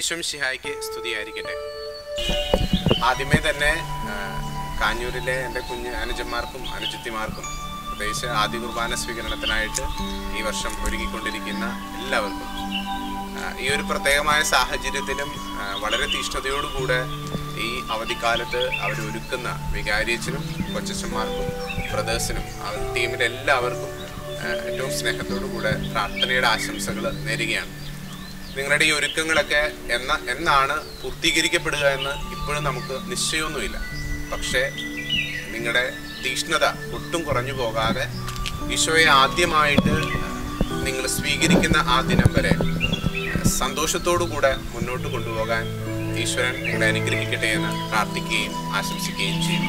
ഈശ്വം ഷിഹായ്ക്ക് സ്തുതിയായിരിക്കട്ടെ ആദ്യമേ തന്നെ ആ, കാഞ്ഞൂരിലെ എൻ്റെ കുഞ്ഞ് അനുജന്മാർക്കും അനുജത്തിമാർക്കും പ്രത്യേകിച്ച് ആദ്യ കുർബാന സ്വീകരണത്തിനായിട്ട് ഈ വർഷം ഒരുങ്ങിക്കൊണ്ടിരിക്കുന്ന എല്ലാവർക്കും ആ, ഈ ഒരു പ്രത്യേകമായ സാഹചര്യത്തിലും ആ, വളരെ തീഷ്ണതയോടുകൂടെ ഈ അവധിക്കാലത്ത് അവർ ഒരുക്കുന്ന വികാരിയച്ചനും കൊച്ചച്ചന്മാർക്കും ബ്രദേഴ്സിനും ആ ടീമിലെ എല്ലാവർക്കും ആ, ഏറ്റവും സ്നേഹത്തോടു കൂടെ പ്രാർത്ഥനയുടെ ആശംസകൾ നേരുകയാണ് നിങ്ങളുടെ ഈ ഒരുക്കങ്ങളൊക്കെ എന്ന എന്നാണ് പൂർത്തീകരിക്കപ്പെടുക എന്ന് ഇപ്പോഴും നമുക്ക് നിശ്ചയമൊന്നുമില്ല പക്ഷേ നിങ്ങളുടെ തീഷ്ണത ഒട്ടും കുറഞ്ഞു പോകാതെ ഈശോയെ ആദ്യമായിട്ട് നിങ്ങൾ സ്വീകരിക്കുന്ന ആ ദിനം വരെ സന്തോഷത്തോടു കൂടെ മുന്നോട്ട് കൊണ്ടുപോകാൻ ഈശ്വരൻ നിങ്ങളെ അനുഗ്രഹിക്കട്ടെ എന്ന് പ്രാർത്ഥിക്കുകയും ആശംസിക്കുകയും ചെയ്യും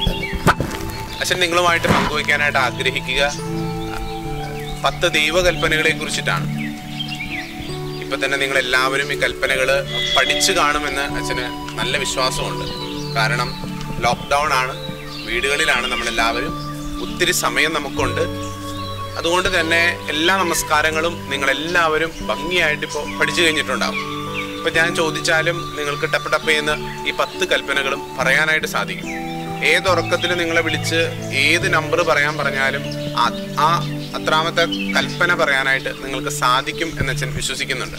അച്ഛൻ നിങ്ങളുമായിട്ട് പങ്കുവയ്ക്കാനായിട്ട് ആഗ്രഹിക്കുക പത്ത് ദൈവകൽപ്പനകളെ കുറിച്ചിട്ടാണ് ഇപ്പൊ തന്നെ നിങ്ങൾ എല്ലാവരും ഈ കൽപ്പനകൾ പഠിച്ചു കാണുമെന്ന് അച്ഛന് നല്ല വിശ്വാസമുണ്ട് കാരണം ലോക്ക്ഡൗൺ ആണ് വീടുകളിലാണ് നമ്മളെല്ലാവരും ഒത്തിരി സമയം നമുക്കുണ്ട് അതുകൊണ്ട് തന്നെ എല്ലാ നമസ്കാരങ്ങളും നിങ്ങൾ എല്ലാവരും ഭംഗിയായിട്ട് ഇപ്പോൾ പഠിച്ചു കഴിഞ്ഞിട്ടുണ്ടാവും ഇപ്പൊ ഞാൻ ചോദിച്ചാലും നിങ്ങൾക്ക് ടപ്പ് ടപ്പേന്ന് ഈ പത്ത് കൽപ്പനകളും പറയാനായിട്ട് സാധിക്കും ഏതുറക്കത്തിൽ നിങ്ങളെ വിളിച്ച് ഏത് നമ്പർ പറയാൻ പറഞ്ഞാലും ആ- ആ അത്രാമത്തെ കൽപ്പന പറയാനായിട്ട് നിങ്ങൾക്ക് സാധിക്കും എന്ന് അച്ഛൻ വിശ്വസിക്കുന്നുണ്ട്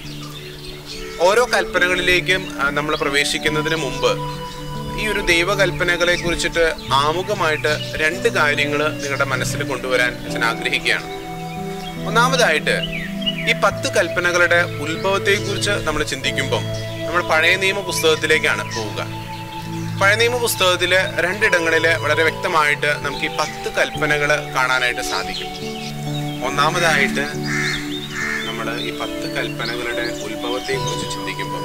ഓരോ കൽപ്പനകളിലേക്കും നമ്മൾ പ്രവേശിക്കുന്നതിന് മുമ്പ് ഈ ഒരു ദൈവകൽപ്പനകളെ കുറിച്ചിട്ട് ആമുഖമായിട്ട് രണ്ട് കാര്യങ്ങൾ നിങ്ങളുടെ മനസ്സിൽ കൊണ്ടുവരാൻ അച്ഛൻ ആഗ്രഹിക്കുകയാണ് ഒന്നാമതായിട്ട് ഈ പത്ത് കൽപ്പനകളുടെ ഉത്ഭവത്തെക്കുറിച്ച് നമ്മൾ ചിന്തിക്കുമ്പം നമ്മൾ പഴയ നിയമ പുസ്തകത്തിലേക്കാണ് പോവുക പഴയ നിയമ പുസ്തകത്തിൽ രണ്ടിടങ്ങളിൽ വളരെ വ്യക്തമായിട്ട് നമുക്ക് ഈ പത്ത് കൽപ്പനകൾ കാണാനായിട്ട് സാധിക്കും ഒന്നാമതായിട്ട് നമ്മൾ ഈ പത്ത് കൽപ്പനകളുടെ ഉത്ഭവത്തെക്കുറിച്ച് ചിന്തിക്കുമ്പോൾ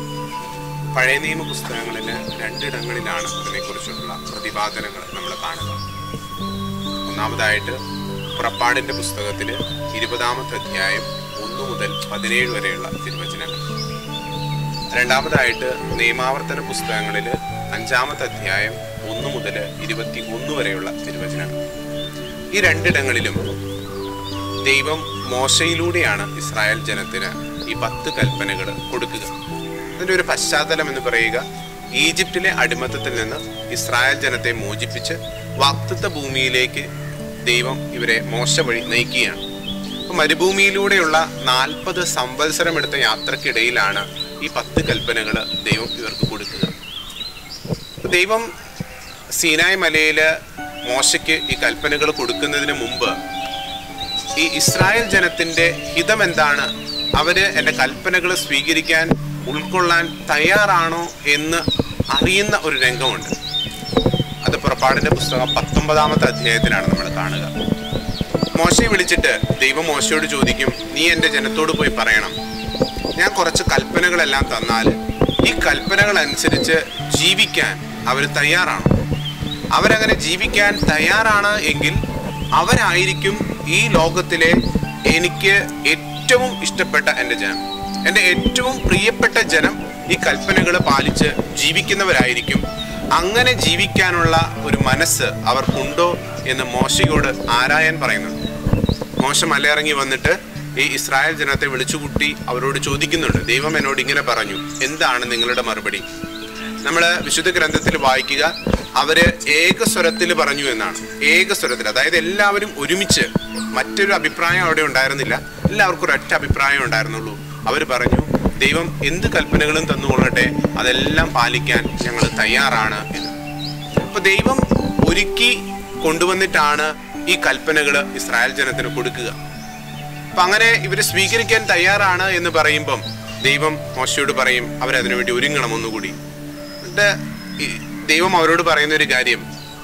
പഴയ നിയമ പുസ്തകങ്ങളിൽ രണ്ടിടങ്ങളിലാണ് അതിനെക്കുറിച്ചുള്ള പ്രതിപാദനങ്ങൾ നമ്മൾ കാണുക ഒന്നാമതായിട്ട് പുറപ്പാടിന്റെ പുസ്തകത്തിൽ ഇരുപതാമത്തെ അധ്യായം ഒന്ന് മുതൽ പതിനേഴ് വരെയുള്ള തിരുവചനങ്ങൾ രണ്ടാമതായിട്ട് നിയമാവർത്തന പുസ്തകങ്ങളിൽ അഞ്ചാമത്തെ അധ്യായം ഒന്ന് മുതൽ ഇരുപത്തി ഒന്ന് വരെയുള്ള തിരുവചനങ്ങൾ ഈ രണ്ടിടങ്ങളിലും ദൈവം മോശയിലൂടെയാണ് ഇസ്രായേൽ ജനത്തിന് ഈ പത്ത് കൽപ്പനകൾ കൊടുക്കുക അതിൻ്റെ ഒരു പശ്ചാത്തലം എന്ന് പറയുക ഈജിപ്തിലെ അടിമത്തത്തിൽ നിന്ന് ഇസ്രായേൽ ജനത്തെ മോചിപ്പിച്ച് വാക്തത്വ ഭൂമിയിലേക്ക് ദൈവം ഇവരെ മോശ വഴി നയിക്കുകയാണ് അപ്പോൾ മരുഭൂമിയിലൂടെയുള്ള നാൽപ്പത് സംവത്സരമെടുത്ത യാത്രക്കിടയിലാണ് ഈ പത്ത് കൽപ്പനകൾ ദൈവം ഇവർക്ക് കൊടുക്കുക ദൈവം സീനായ് മലയിൽ മോശയ്ക്ക് ഈ കൽപ്പനകൾ കൊടുക്കുന്നതിന് മുമ്പ് ഈ ഇസ്രായേൽ ജനത്തിന്റെ ഹിതം എന്താണ് അവര് എൻ്റെ കൽപ്പനകൾ സ്വീകരിക്കാൻ ഉൾക്കൊള്ളാൻ തയ്യാറാണോ എന്ന് അറിയുന്ന ഒരു രംഗമുണ്ട് അത് പുറപ്പാടിന്റെ പുസ്തകം പത്തൊമ്പതാമത്തെ അധ്യായത്തിലാണ് നമ്മൾ കാണുക മോശയെ വിളിച്ചിട്ട് ദൈവം മോശയോട് ചോദിക്കും നീ എൻ്റെ ജനത്തോട് പോയി പറയണം ഞാൻ കുറച്ച് കൽപ്പനകളെല്ലാം തന്നാൽ ഈ കൽപ്പനകൾ അനുസരിച്ച് ജീവിക്കാൻ അവർ തയ്യാറാണോ അവരങ്ങനെ ജീവിക്കാൻ തയ്യാറാണ് എങ്കിൽ അവരായിരിക്കും ഈ ലോകത്തിലെ എനിക്ക് ഏറ്റവും ഇഷ്ടപ്പെട്ട എൻ്റെ ജനം എൻ്റെ ഏറ്റവും പ്രിയപ്പെട്ട ജനം ഈ കൽപ്പനകൾ പാലിച്ച് ജീവിക്കുന്നവരായിരിക്കും അങ്ങനെ ജീവിക്കാനുള്ള ഒരു മനസ്സ് അവർക്കുണ്ടോ എന്ന് മോശയോട് ആരായൻ പറയുന്നുണ്ട് മോശ മലയിറങ്ങി വന്നിട്ട് ഈ ഇസ്രായേൽ ജനത്തെ വിളിച്ചുകൂട്ടി അവരോട് ചോദിക്കുന്നുണ്ട് ദൈവം എന്നോട് ഇങ്ങനെ പറഞ്ഞു എന്താണ് നിങ്ങളുടെ മറുപടി നമ്മൾ വിശുദ്ധ ഗ്രന്ഥത്തിൽ വായിക്കുക അവര് ഏകസ്വരത്തിൽ പറഞ്ഞു എന്നാണ് ഏകസ്വരത്തിൽ അതായത് എല്ലാവരും ഒരുമിച്ച് മറ്റൊരു അഭിപ്രായം അവിടെ ഉണ്ടായിരുന്നില്ല എല്ലാവർക്കും ഒരൊറ്റ അഭിപ്രായം ഉണ്ടായിരുന്നുള്ളൂ അവർ പറഞ്ഞു ദൈവം എന്ത് കൽപ്പനകളും തന്നുകൊള്ളട്ടെ അതെല്ലാം പാലിക്കാൻ ഞങ്ങൾ തയ്യാറാണ് എന്ന് അപ്പൊ ദൈവം ഒരുക്കി കൊണ്ടുവന്നിട്ടാണ് ഈ കൽപ്പനകൾ ഇസ്രായേൽ ജനത്തിന് കൊടുക്കുക അപ്പൊ അങ്ങനെ ഇവര് സ്വീകരിക്കാൻ തയ്യാറാണ് എന്ന് പറയുമ്പം ദൈവം മോശയോട് പറയും അവരതിനു വേണ്ടി ഒരുങ്ങണം ഒന്നുകൂടി എന്നിട്ട് ഈ ദൈവം അവരോട് പറയുന്ന ഒരു കാര്യം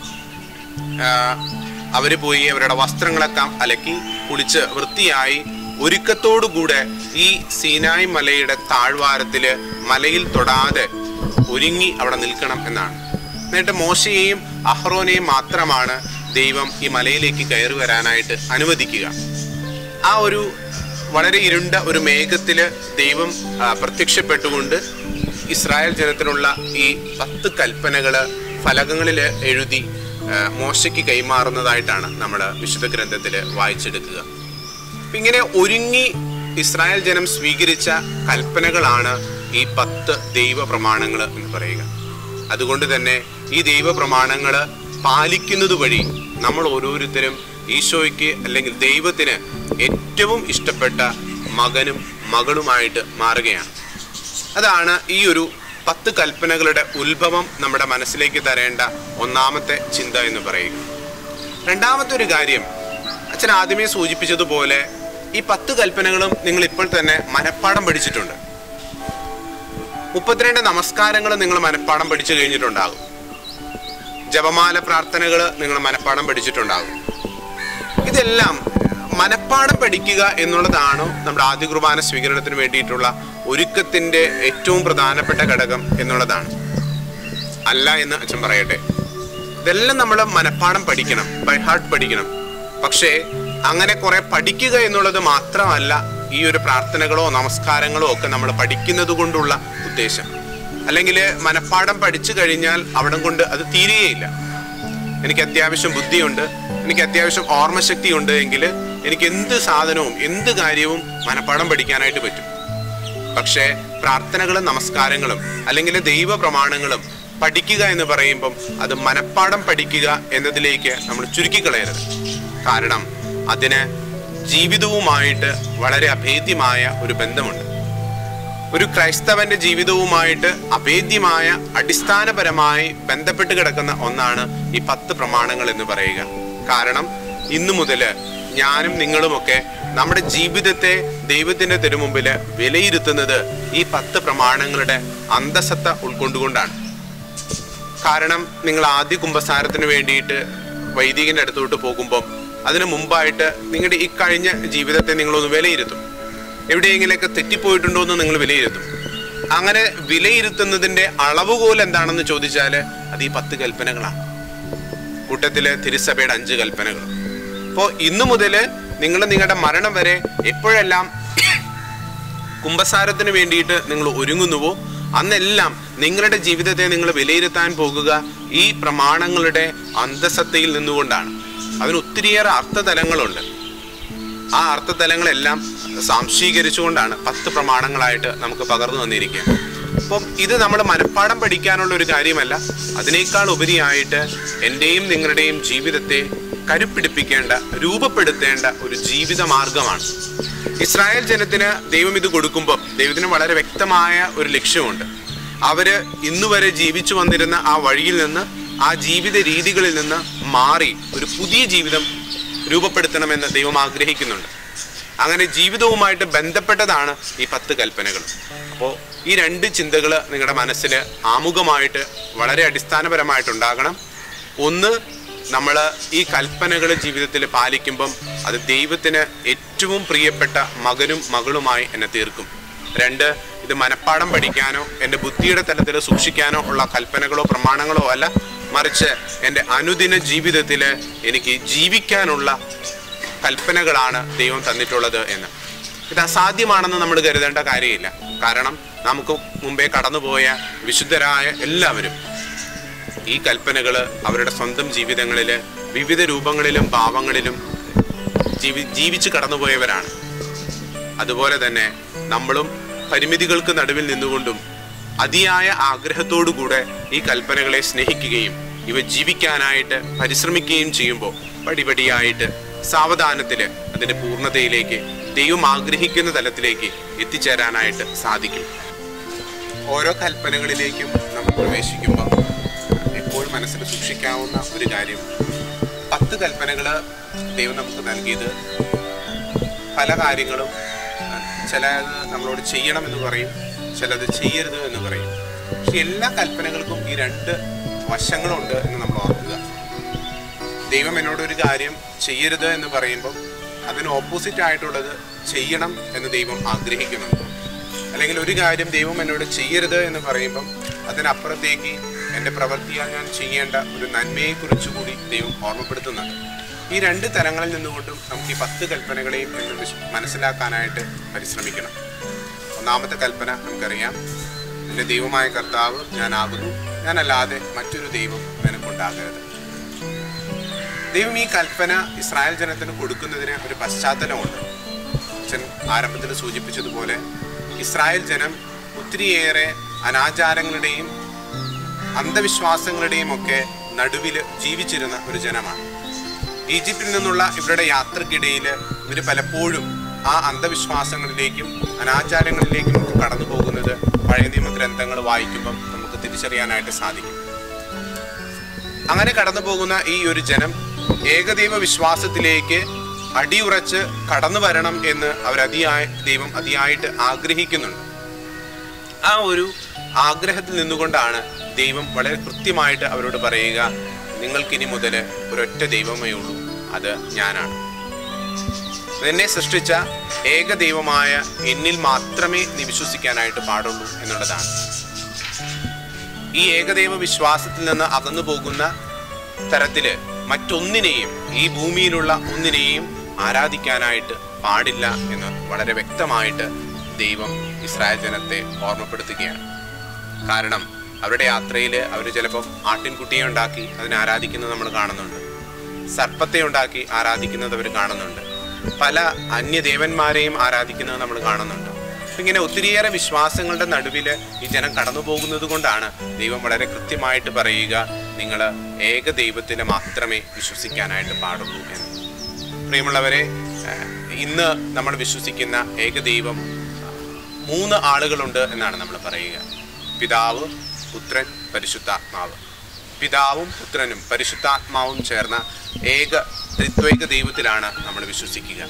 ആ, അവര് പോയി അവരുടെ വസ്ത്രങ്ങളൊക്കെ അലക്കി കുളിച്ച് വൃത്തിയായി ഒരുക്കത്തോടുകൂടെ ഈ സീനായ് മലയുടെ താഴ്വാരത്തില് മലയിൽ തൊടാതെ ഒരുങ്ങി അവിടെ നിൽക്കണം എന്നാണ് എന്നിട്ട് മോശയെയും അഹ്റോനെയും മാത്രമാണ് ദൈവം ഈ മലയിലേക്ക് കയറി വരാനായിട്ട് അനുവദിക്കുക ആ ഒരു വളരെ ഇരുണ്ട ഒരു മേഘത്തില് ദൈവം ആ, പ്രത്യക്ഷപ്പെട്ടുകൊണ്ട് ഇസ്രായേൽ ജനത്തിനുള്ള ഈ പത്ത് കൽപ്പനകള് ഫലകങ്ങളിൽ എഴുതി ആ, മോശയ്ക്ക് കൈമാറുന്നതായിട്ടാണ് നമ്മൾ വിശുദ്ധ ഗ്രന്ഥത്തിൽ വായിച്ചെടുക്കുക അപ്പൊ ഇങ്ങനെ ഒരുങ്ങി ഇസ്രായേൽ ജനം സ്വീകരിച്ച കൽപ്പനകളാണ് ഈ പത്ത് ദൈവ പ്രമാണങ്ങൾ എന്ന് പറയുക അതുകൊണ്ട് തന്നെ ഈ ദൈവ പ്രമാണങ്ങൾ പാലിക്കുന്നത് വഴി നമ്മൾ ഓരോരുത്തരും ഈശോയ്ക്ക് അല്ലെങ്കിൽ ദൈവത്തിന് ഏറ്റവും ഇഷ്ടപ്പെട്ട മകനും മകളുമായിട്ട് മാറുകയാണ് അതാണ് ഈ ഒരു പത്ത് കൽപ്പനകളുടെ ഉത്ഭവം നമ്മുടെ മനസ്സിലേക്ക് തരേണ്ട ഒന്നാമത്തെ ചിന്ത എന്ന് പറയുക രണ്ടാമത്തെ ഒരു കാര്യം അച്ഛൻ ആദ്യമേ സൂചിപ്പിച്ചതുപോലെ ഈ പത്ത് കൽപ്പനകളും നിങ്ങൾ ഇപ്പോൾ തന്നെ മനഃപ്പാടം പഠിച്ചിട്ടുണ്ട് മുപ്പത്തിരണ്ട് നമസ്കാരങ്ങൾ നിങ്ങൾ മനഃപ്പാടം പഠിച്ചു കഴിഞ്ഞിട്ടുണ്ടാകും ജപമാല പ്രാർത്ഥനകൾ നിങ്ങൾ മനഃപ്പാടം പഠിച്ചിട്ടുണ്ടാകും ഇതെല്ലാം മനഃപ്പാടം പഠിക്കുക എന്നുള്ളതാണോ നമ്മുടെ ആദ്യ കുർബാന സ്വീകരണത്തിന് വേണ്ടിയിട്ടുള്ള ഒരുക്കത്തിന്റെ ഏറ്റവും പ്രധാനപ്പെട്ട ഘടകം എന്നുള്ളതാണ് അല്ല എന്ന് അച്ഛൻ പറയട്ടെ ഇതെല്ലാം നമ്മൾ മനഃപ്പാടം പഠിക്കണം ബൈ ഹാർട്ട് പഠിക്കണം പക്ഷേ അങ്ങനെ കുറെ പഠിക്കുക എന്നുള്ളത് മാത്രമല്ല ഈ ഒരു പ്രാർത്ഥനകളോ നമസ്കാരങ്ങളോ ഒക്കെ നമ്മൾ പഠിക്കുന്നത് കൊണ്ടുള്ള ഉദ്ദേശം അല്ലെങ്കിൽ മനഃപ്പാടം പഠിച്ചു കഴിഞ്ഞാൽ അവിടം കൊണ്ട് അത് തീരുകയില്ല എനിക്ക് അത്യാവശ്യം ബുദ്ധിയുണ്ട് എനിക്ക് അത്യാവശ്യം ഓർമ്മശക്തി ഉണ്ട് എങ്കിൽ എനിക്ക് എന്ത് സാധനവും എന്ത് കാര്യവും മനഃപ്പാടം പഠിക്കാനായിട്ട് പറ്റും പക്ഷേ പ്രാർത്ഥനകളും നമസ്കാരങ്ങളും അല്ലെങ്കിൽ ദൈവ പ്രമാണങ്ങളും പഠിക്കുക എന്ന് പറയുമ്പം അത് മനഃപ്പാടം പഠിക്കുക എന്നതിലേക്ക് നമ്മൾ ചുരുക്കിക്കളയരുത് കാരണം അതിന് ജീവിതവുമായിട്ട് വളരെ അഭേദ്യമായ ഒരു ബന്ധമുണ്ട് ഒരു ക്രൈസ്തവന്റെ ജീവിതവുമായിട്ട് അഭേദ്യമായ അടിസ്ഥാനപരമായി ബന്ധപ്പെട്ട് കിടക്കുന്ന ഒന്നാണ് ഈ പത്ത് പ്രമാണങ്ങൾ എന്ന് പറയുക കാരണം ഇന്നു മുതൽ ഞാനും നിങ്ങളുമൊക്കെ നമ്മുടെ ജീവിതത്തെ ദൈവത്തിന്റെ തിരുമുമ്പിൽ വിലയിരുത്തുന്നത് ഈ പത്ത് പ്രമാണങ്ങളുടെ അന്തസത്ത ഉൾക്കൊണ്ടുകൊണ്ടാണ് കാരണം നിങ്ങൾ ആദ്യ കുംഭസാരത്തിന് വേണ്ടിയിട്ട് വൈദികന്റെ അടുത്തോട്ട് പോകുമ്പം അതിനു മുമ്പായിട്ട് നിങ്ങളുടെ ഈ കഴിഞ്ഞ ജീവിതത്തെ നിങ്ങളൊന്ന് വിലയിരുത്തും എവിടെയെങ്കിലൊക്കെ തെറ്റിപ്പോയിട്ടുണ്ടോ എന്ന് നിങ്ങൾ വിലയിരുത്തും അങ്ങനെ വിലയിരുത്തുന്നതിന്റെ അളവുകോൽ എന്താണെന്ന് ചോദിച്ചാൽ അത് ഈ പത്ത് കൽപ്പനകളാണ് കൂട്ടത്തിലെ തിരുസഭയുടെ അഞ്ച് കൽപ്പനകൾ അപ്പോൾ ഇന്നു മുതൽ നിങ്ങൾ നിങ്ങളുടെ മരണം വരെ എപ്പോഴെല്ലാം കുംഭസാരത്തിന് വേണ്ടിയിട്ട് നിങ്ങൾ ഒരുങ്ങുന്നുവോ അന്നെല്ലാം നിങ്ങളുടെ ജീവിതത്തെ നിങ്ങൾ വിലയിരുത്താൻ പോകുക ഈ പ്രമാണങ്ങളുടെ അന്തസത്തയിൽ നിന്നുകൊണ്ടാണ് അതിന് ഒത്തിരിയേറെ അർത്ഥതലങ്ങളുണ്ട് ആ അർത്ഥതലങ്ങളെല്ലാം സാംശീകരിച്ചുകൊണ്ടാണ് പത്ത് പ്രമാണങ്ങളായിട്ട് നമുക്ക് പകർന്നു വന്നിരിക്കുക അപ്പം ഇത് നമ്മൾ മനഃപ്പാടം പഠിക്കാനുള്ള ഒരു കാര്യമല്ല അതിനേക്കാൾ ഉപരിയായിട്ട് എൻ്റെയും നിങ്ങളുടെയും ജീവിതത്തെ കരുപ്പിടിപ്പിക്കേണ്ട രൂപപ്പെടുത്തേണ്ട ഒരു ജീവിത മാർഗമാണ് ഇസ്രായേൽ ജനത്തിന് ദൈവം ഇത് കൊടുക്കുമ്പോൾ ദൈവത്തിന് വളരെ വ്യക്തമായ ഒരു ലക്ഷ്യമുണ്ട് അവര് ഇന്നുവരെ ജീവിച്ചു വന്നിരുന്ന ആ വഴിയിൽ നിന്ന് ആ ജീവിത രീതികളിൽ നിന്ന് മാറി ഒരു പുതിയ ജീവിതം രൂപപ്പെടുത്തണമെന്ന് ദൈവം ആഗ്രഹിക്കുന്നുണ്ട് അങ്ങനെ ജീവിതവുമായിട്ട് ബന്ധപ്പെട്ടതാണ് ഈ പത്ത് കൽപ്പനകൾ അപ്പോൾ ഈ രണ്ട് ചിന്തകൾ നിങ്ങളുടെ മനസ്സിൽ ആമുഖമായിട്ട് വളരെ അടിസ്ഥാനപരമായിട്ടുണ്ടാകണം ഒന്ന് നമ്മൾ ഈ കൽപ്പനകൾ ജീവിതത്തിൽ പാലിക്കുമ്പം അത് ദൈവത്തിന് ഏറ്റവും പ്രിയപ്പെട്ട മകനും മകളുമായി എന്നെ തീർക്കും രണ്ട് ഇത് മനഃപ്പാടം പഠിക്കാനോ എൻ്റെ ബുദ്ധിയുടെ തലത്തിൽ സൂക്ഷിക്കാനോ ഉള്ള കൽപ്പനകളോ പ്രമാണങ്ങളോ അല്ല മറിച്ച് എൻ്റെ അനുദിന ജീവിതത്തിൽ എനിക്ക് ജീവിക്കാനുള്ള കൽപ്പനകളാണ് ദൈവം തന്നിട്ടുള്ളത് എന്ന് ഇത് അസാധ്യമാണെന്ന് നമ്മൾ കരുതേണ്ട കാര്യമില്ല കാരണം നമുക്ക് മുമ്പേ കടന്നുപോയ വിശുദ്ധരായ എല്ലാവരും ഈ കൽപ്പനകൾ അവരുടെ സ്വന്തം ജീവിതങ്ങളിൽ വിവിധ രൂപങ്ങളിലും ഭാവങ്ങളിലും ജീവി ജീവിച്ച് കടന്നുപോയവരാണ് അതുപോലെ തന്നെ നമ്മളും പരിമിതികൾക്ക് നടുവിൽ നിന്നുകൊണ്ടും അതിയായ ആഗ്രഹത്തോടുകൂടെ ഈ കൽപ്പനകളെ സ്നേഹിക്കുകയും ഇവ ജീവിക്കാനായിട്ട് പരിശ്രമിക്കുകയും ചെയ്യുമ്പോൾ പടിപടിയായിട്ട് സാവധാനത്തിൽ അതിൻ്റെ പൂർണ്ണതയിലേക്ക് ദൈവം ആഗ്രഹിക്കുന്ന തലത്തിലേക്ക് എത്തിച്ചേരാനായിട്ട് സാധിക്കും ഓരോ കൽപ്പനകളിലേക്കും നമ്മൾ പ്രവേശിക്കുമ്പോൾ എപ്പോഴും മനസ്സിൽ സൂക്ഷിക്കാവുന്ന ഒരു കാര്യം പത്ത് കൽപ്പനകൾ ദൈവം നമുക്ക് നൽകിയത് പല കാര്യങ്ങളും ചിലത് നമ്മളോട് ചെയ്യണം എന്ന് പറയും ചിലത് ചെയ്യരുത് എന്ന് പറയും പക്ഷെ എല്ലാ കൽപ്പനകൾക്കും ഈ രണ്ട് വശങ്ങളുണ്ട് എന്ന് നമ്മൾ ഓർക്കുക ദൈവം എന്നോട് ഒരു കാര്യം ചെയ്യരുത് എന്ന് പറയുമ്പം അതിന് ഓപ്പോസിറ്റ് ആയിട്ടുള്ളത് ചെയ്യണം എന്ന് ദൈവം ആഗ്രഹിക്കുന്നുണ്ട് അല്ലെങ്കിൽ ഒരു കാര്യം ദൈവം എന്നോട് ചെയ്യരുത് എന്ന് പറയുമ്പം അതിനപ്പുറത്തേക്ക് എൻ്റെ പ്രവൃത്തിയാൽ ഞാൻ ചെയ്യേണ്ട ഒരു നന്മയെക്കുറിച്ച് കൂടി ദൈവം ഓർമ്മപ്പെടുത്തുന്നുണ്ട് ഈ രണ്ട് തലങ്ങളിൽ നിന്നുകൊണ്ടും നമുക്ക് ഈ പത്ത് കൽപ്പനകളെയും എന്ന് വിശ്- മനസ്സിലാക്കാനായിട്ട് പരിശ്രമിക്കണം ഒന്നാമത്തെ കൽപ്പന നമുക്കറിയാം എൻ്റെ ദൈവമായ കർത്താവ് ഞാനാകുന്നു ഞാനല്ലാതെ മറ്റൊരു ദൈവം നിനക്കുണ്ടാകരുത് ദൈവം ഈ കൽപ്പന ഇസ്രായേൽ ജനത്തിന് കൊടുക്കുന്നതിന് ഒരു പശ്ചാത്തലമുണ്ട് അച്ഛൻ ആരംഭത്തിൽ സൂചിപ്പിച്ചതുപോലെ ഇസ്രായേൽ ജനം ഒത്തിരിയേറെ അനാചാരങ്ങളുടെയും അന്ധവിശ്വാസങ്ങളുടെയും ഒക്കെ നടുവിൽ ജീവിച്ചിരുന്ന ഒരു ജനമാണ് ഈജിപ്തിൽ നിന്നുള്ള ഇവരുടെ യാത്രക്കിടയിൽ ഇവർ പലപ്പോഴും ആ അന്ധവിശ്വാസങ്ങളിലേക്കും അനാചാരങ്ങളിലേക്കും ഒക്കെ കടന്നു പോകുന്നത് പഴയ നിയമ ഗ്രന്ഥങ്ങൾ വായിക്കുമ്പം നമുക്ക് തിരിച്ചറിയാനായിട്ട് സാധിക്കും അങ്ങനെ കടന്നു പോകുന്ന ഈ ഒരു ജനം ഏകദൈവ വിശ്വാസത്തിലേക്ക് അടിയുറച്ച് കടന്നു വരണം എന്ന് അവർ അതിയായ ദൈവം അതിയായിട്ട് ആഗ്രഹിക്കുന്നുണ്ട് ആ ഒരു ആഗ്രഹത്തിൽ നിന്നുകൊണ്ടാണ് ദൈവം വളരെ കൃത്യമായിട്ട് അവരോട് പറയുക നിങ്ങൾക്കിനി മുതൽ ഒരൊറ്റ ദൈവമേ ഉള്ളൂ അത് ഞാനാണ് എന്നെ സൃഷ്ടിച്ച ഏക ദൈവമായ എന്നിൽ മാത്രമേ നീ വിശ്വസിക്കാനായിട്ട് പാടുള്ളൂ എന്നുള്ളതാണ് ഈ ഏകദൈവ വിശ്വാസത്തിൽ നിന്ന് അകന്നു പോകുന്ന തരത്തില് മറ്റൊന്നിനെയും ഈ ഭൂമിയിലുള്ള ഒന്നിനെയും ആരാധിക്കാനായിട്ട് പാടില്ല എന്ന് വളരെ വ്യക്തമായിട്ട് ദൈവം ഇസ്രായേൽ ജനത്തെ ഓർമ്മപ്പെടുത്തുകയാണ് കാരണം അവരുടെ യാത്രയിൽ അവർ ചിലപ്പം ആട്ടിൻകുട്ടിയെ ഉണ്ടാക്കി അതിനെ ആരാധിക്കുന്നത് നമ്മൾ കാണുന്നുണ്ട് സർപ്പത്തെ ഉണ്ടാക്കി ആരാധിക്കുന്നത് അവർ കാണുന്നുണ്ട് പല അന്യദേവന്മാരെയും ആരാധിക്കുന്നത് നമ്മൾ കാണുന്നുണ്ട് ഇങ്ങനെ ഒത്തിരിയേറെ വിശ്വാസങ്ങളുടെ നടുവിൽ ഈ ജനം കടന്നു പോകുന്നത് കൊണ്ടാണ് ദൈവം വളരെ കൃത്യമായിട്ട് പറയുക നിങ്ങൾ ഏക ദൈവത്തിന് മാത്രമേ വിശ്വസിക്കാനായിട്ട് പാടുള്ളൂ എന്ന് പ്രിയമുള്ളവരെ ഏഹ്, ഇന്ന് നമ്മൾ വിശ്വസിക്കുന്ന ഏകദൈവം മൂന്ന് ആളുകളുണ്ട് എന്നാണ് നമ്മൾ പറയുക പിതാവ് പുത്രൻ പരിശുദ്ധാത്മാവ് പിതാവും പുത്രനും പരിശുദ്ധാത്മാവും ചേർന്ന ഏക ത്രിത്വേക ദൈവത്തിലാണ് നമ്മൾ വിശ്വസിക്കുക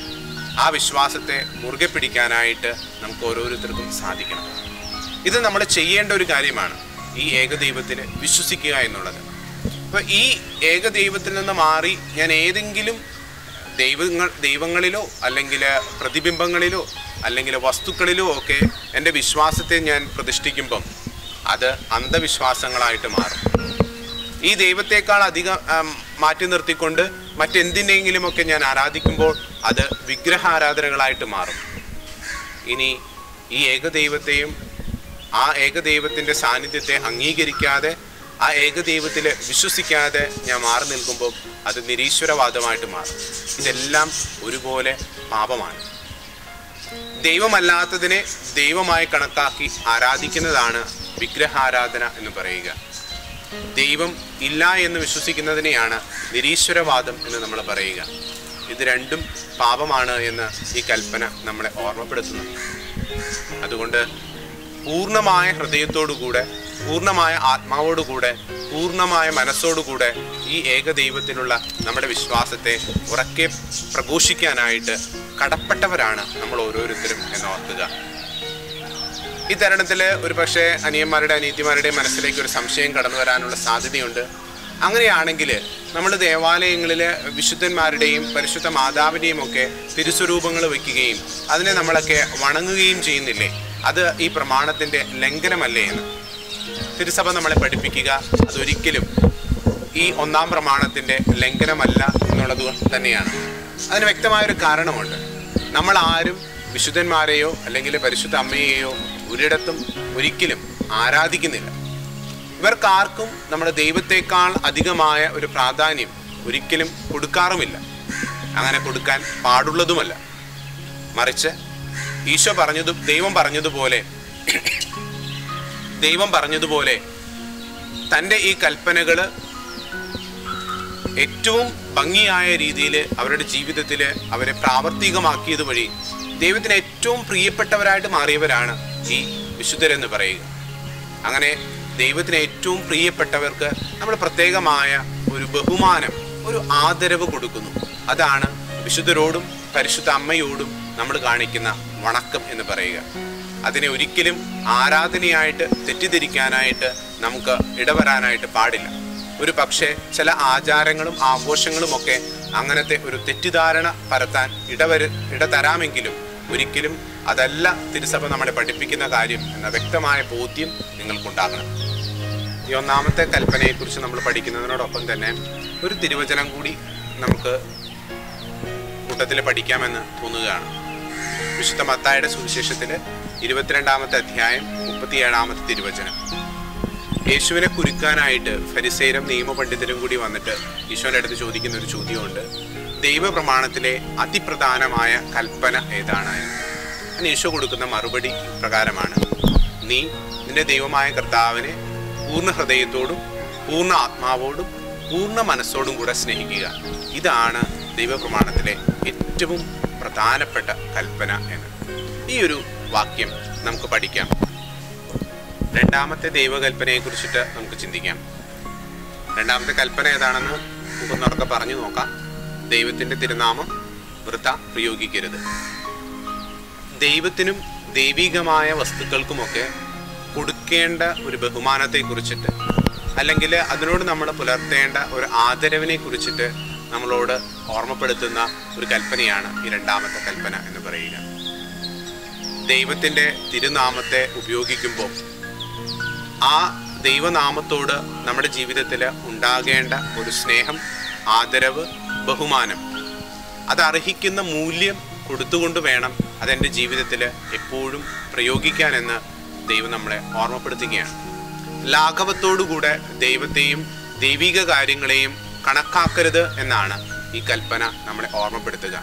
ആ വിശ്വാസത്തെ മുറുകെ പിടിക്കാനായിട്ട് നമുക്ക് ഓരോരുത്തർക്കും സാധിക്കണം ഇത് നമ്മൾ ചെയ്യേണ്ട ഒരു കാര്യമാണ് ഈ ഏകദൈവത്തിൽ വിശ്വസിക്കുക എന്നുള്ളത് അപ്പൊ ഈ ഏകദൈവത്തിൽ നിന്ന് മാറി ഞാൻ ഏതെങ്കിലും ദൈവങ്ങൾ ദൈവങ്ങളിലോ അല്ലെങ്കിൽ പ്രതിബിംബങ്ങളിലോ അല്ലെങ്കിൽ വസ്തുക്കളിലോ ഒക്കെ എൻ്റെ വിശ്വാസത്തെ ഞാൻ പ്രതിഷ്ഠിക്കുമ്പം അത് അന്ധവിശ്വാസങ്ങളായിട്ട് മാറും ഈ ദൈവത്തെക്കാൾ അധികം ആം, മാറ്റി നിർത്തിക്കൊണ്ട് മറ്റെന്തിനെങ്കിലുമൊക്കെ ഞാൻ ആരാധിക്കുമ്പോൾ അത് വിഗ്രഹാരാധനകളായിട്ട് മാറും ഇനി ഈ ഏകദൈവത്തെയും ആ ഏകദൈവത്തിൻ്റെ സാന്നിധ്യത്തെ അംഗീകരിക്കാതെ ആ ഏകദൈവത്തിൽ വിശ്വസിക്കാതെ ഞാൻ മാറി നിൽക്കുമ്പോൾ അത് നിരീശ്വരവാദമായിട്ട് മാറും ഇതെല്ലാം ഒരുപോലെ പാപമാണ് ദൈവമല്ലാത്തതിനെ ദൈവമായി കണക്കാക്കി ആരാധിക്കുന്നതാണ് വിഗ്രഹാരാധന എന്ന് പറയുക ദൈവം ഇല്ല എന്ന് വിശ്വസിക്കുന്നതിനെയാണ് നിരീശ്വരവാദം എന്ന് നമ്മൾ പറയുക ഇത് രണ്ടും പാപമാണ് എന്ന് ഈ കൽപ്പന നമ്മളെ ഓർമ്മപ്പെടുത്തുന്നു അതുകൊണ്ട് പൂർണ്ണമായ ഹൃദയത്തോടുകൂടെ പൂർണ്ണമായ ആത്മാവോടുകൂടെ പൂർണ്ണമായ മനസ്സോടുകൂടെ ഈ ഏകദൈവത്തിലുള്ള നമ്മുടെ വിശ്വാസത്തെ ഉറക്കെ പ്രഘോഷിക്കാനായിട്ട് കടപ്പെട്ടവരാണ് നമ്മൾ ഓരോരുത്തരും എന്ന് ഓർക്കുക ഈ തരുണത്തിൽ ഒരു പക്ഷേ അനിയന്മാരുടെ അനീതിമാരുടെ മനസ്സിലേക്ക് ഒരു സംശയം കടന്നു വരാനുള്ള സാധ്യതയുണ്ട് അങ്ങനെയാണെങ്കിൽ നമ്മൾ ദേവാലയങ്ങളിൽ വിശുദ്ധന്മാരുടെയും പരിശുദ്ധ മാതാവിൻ്റെയും ഒക്കെ തിരുസ്വരൂപങ്ങൾ വയ്ക്കുകയും അതിനെ നമ്മളൊക്കെ വണങ്ങുകയും ചെയ്യുന്നില്ലേ അത് ഈ പ്രമാണത്തിൻ്റെ ലംഘനമല്ലേ എന്ന് തിരുസഭ നമ്മളെ പഠിപ്പിക്കുക അതൊരിക്കലും ഈ ഒന്നാം പ്രമാണത്തിൻ്റെ ലംഘനമല്ല എന്നുള്ളത് തന്നെയാണ് അതിന് വ്യക്തമായൊരു കാരണമുണ്ട് നമ്മൾ ആരും വിശുദ്ധന്മാരെയോ അല്ലെങ്കിൽ പരിശുദ്ധ അമ്മയെയോ ഒരിടത്തും ഒരിക്കലും ആരാധിക്കുന്നില്ല ഇവർക്കാർക്കും നമ്മുടെ ദൈവത്തെക്കാൾ അധികമായ ഒരു പ്രാധാന്യം ഒരിക്കലും കൊടുക്കാറുമില്ല അങ്ങനെ കൊടുക്കാൻ പാടുള്ളതുമല്ല മറിച്ച് ഈശോ പറഞ്ഞതും ദൈവം പറഞ്ഞതുപോലെ ദൈവം പറഞ്ഞതുപോലെ തൻ്റെ ഈ കൽപ്പനകൾ ഏറ്റവും ഭംഗിയായ രീതിയിൽ അവരുടെ ജീവിതത്തിൽ അവരെ പ്രാവർത്തികമാക്കിയത് വഴി ദൈവത്തിന് ഏറ്റവും പ്രിയപ്പെട്ടവരായിട്ട് മാറിയവരാണ് ഈ വിശുദ്ധരെന്ന് പറയുക അങ്ങനെ ദൈവത്തിന് ഏറ്റവും പ്രിയപ്പെട്ടവർക്ക് നമ്മൾ പ്രത്യേകമായ ഒരു ബഹുമാനം ഒരു ആദരവ് കൊടുക്കുന്നു അതാണ് വിശുദ്ധരോടും പരിശുദ്ധ അമ്മയോടും നമ്മൾ കാണിക്കുന്ന വണക്കം എന്ന് പറയുക അതിനെ ഒരിക്കലും ആരാധനയായിട്ട് തെറ്റിദ്ധരിക്കാനായിട്ട് നമുക്ക് ഇടവരാനായിട്ട് പാടില്ല ഒരു പക്ഷേ ചില ആചാരങ്ങളും ആഘോഷങ്ങളും ഒക്കെ അങ്ങനത്തെ ഒരു തെറ്റിദ്ധാരണ പരത്താൻ ഇടവരു ഇടതരാമെങ്കിലും ഒരിക്കലും അതല്ല തിരുസഭ നമ്മളെ പഠിപ്പിക്കുന്ന കാര്യം എന്ന വ്യക്തമായ ബോധ്യം നിങ്ങൾക്കുണ്ടാകണം ഈ ഒന്നാമത്തെ കൽപ്പനയെക്കുറിച്ച് നമ്മൾ പഠിക്കുന്നതിനോടൊപ്പം തന്നെ ഒരു തിരുവചനം കൂടി നമുക്ക് കൂട്ടത്തിൽ പഠിക്കാമെന്ന് തോന്നുകയാണ് വിശുദ്ധ മത്തായുടെ സുവിശേഷത്തിൽ ഇരുപത്തിരണ്ടാമത്തെ അധ്യായം മുപ്പത്തിയേഴാമത്തെ തിരുവചനം യേശുവിനെ കുരുക്കാനായിട്ട് ഫരിസേരും നിയമപണ്ഡിതരും കൂടി വന്നിട്ട് ഈശോയുടെ അടുത്ത് ചോദിക്കുന്ന ഒരു ചോദ്യമുണ്ട് ദൈവപ്രമാണത്തിലെ അതിപ്രധാനമായ കൽപ്പന ഏതാണ് എന്ന് അതിന് യേശു കൊടുക്കുന്ന മറുപടി പ്രകാരമാണ് നീ നിന്റെ ദൈവമായ കർത്താവിനെ പൂർണ്ണ ഹൃദയത്തോടും പൂർണ്ണ ആത്മാവോടും പൂർണ്ണ മനസ്സോടും കൂടെ സ്നേഹിക്കുക ഇതാണ് ദൈവപ്രമാണത്തിലെ ഏറ്റവും പ്രധാനപ്പെട്ട കൽപ്പന എന്ന് ഈ ഒരു വാക്യം നമുക്ക് പഠിക്കാം രണ്ടാമത്തെ ദൈവകൽപ്പനയെ കുറിച്ചിട്ട് നമുക്ക് ചിന്തിക്കാം രണ്ടാമത്തെ കൽപ്പന ഏതാണെന്ന് നമുക്കൊന്നുറക്കെ പറഞ്ഞു നോക്കാം ദൈവത്തിന്റെ തിരുനാമം വൃത പ്രയോഗിക്കരുത് ദൈവത്തിനും ദൈവികമായ വസ്തുക്കൾക്കുമൊക്കെ കൊടുക്കേണ്ട ഒരു ബഹുമാനത്തെ കുറിച്ചിട്ട് അല്ലെങ്കിൽ അതിനോട് നമ്മൾ പുലർത്തേണ്ട ഒരു ആദരവിനെ കുറിച്ചിട്ട് നമ്മളോട് ഓർമ്മപ്പെടുത്തുന്ന ഒരു കൽപ്പനയാണ് ഈ രണ്ടാമത്തെ കൽപ്പന എന്ന് പറയുക ദൈവത്തിൻ്റെ തിരുനാമത്തെ ഉപയോഗിക്കുമ്പോൾ ആ ദൈവനാമത്തോട് നമ്മുടെ ജീവിതത്തിൽ ഉണ്ടാകേണ്ട ഒരു സ്നേഹം ആദരവ് ബഹുമാനം അത് അർഹിക്കുന്ന മൂല്യം കൊടുത്തുകൊണ്ട് വേണം അതെൻ്റെ ജീവിതത്തിൽ എപ്പോഴും പ്രയോഗിക്കാനെന്ന് ദൈവം നമ്മളെ ഓർമ്മപ്പെടുത്തുകയാണ് ലാഘവത്തോടുകൂടെ ദൈവത്തെയും ദൈവിക കാര്യങ്ങളെയും കണക്കാക്കരുത് എന്നാണ് ഈ കൽപ്പന നമ്മളെ ഓർമ്മപ്പെടുത്തുക